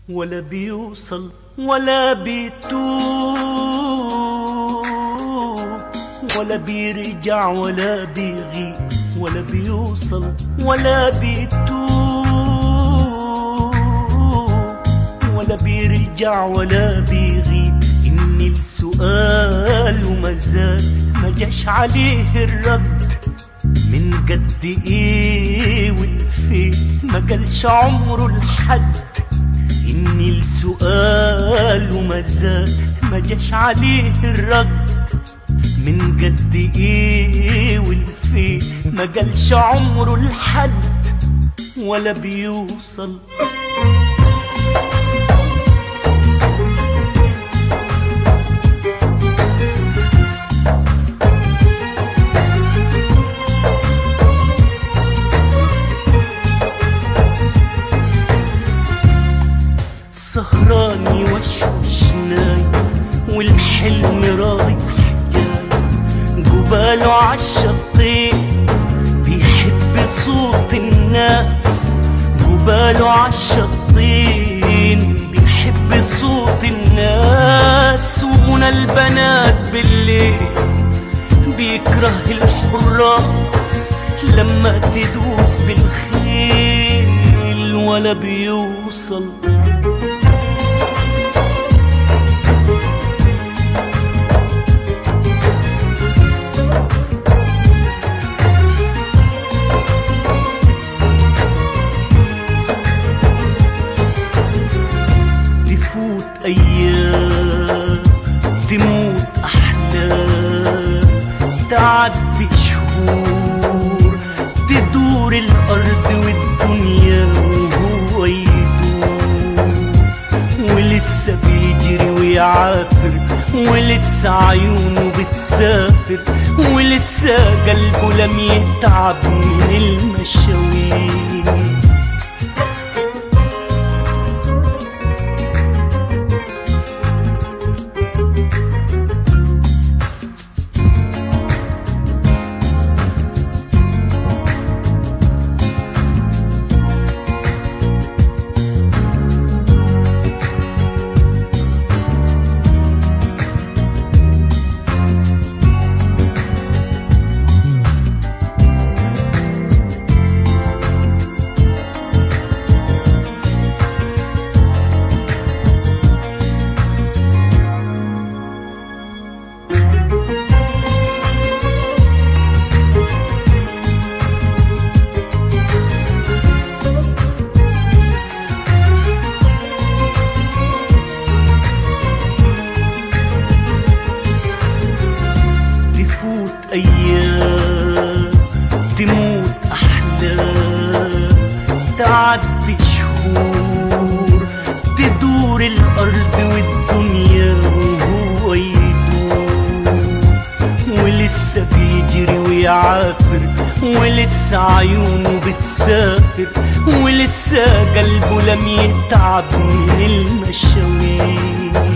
ولا بيوصل ولا بيتوب ولا بيرجع ولا بيغيب ولا بيوصل ولا بيتوب ولا بيرجع ولا بيغيب إني السؤال وما زال ما جاش عليه الرد من قد ايه والفين ما قالش عمره لحد اني السؤال وما زال ما جاش عليه الرد من قد ايه والفين ما قالش عمره لحد ولا بيوصل سهراني وشوش نايم والحلم رايح جاي جباله عالشطين بيحب صوت الناس جباله عالشطين بيحب صوت الناس وغنى البنات بالليل بيكره الحراس لما تدوس بالخيل ولا بيوصل تفوت أيام تموت أحلام تعدي شهور تدور الأرض والدنيا وهو يدور ولسه بيجري ويعافر ولسه عيونه بتسافر ولسه قلبه لم يتعب من المشاوير تفوت أيام تموت أحلام تعدي شهور تدور الأرض والدنيا وهو يدور ولسه بيجري ويعافر ولسه عيونه بتسافر ولسه قلبه لم يتعب من المشاوير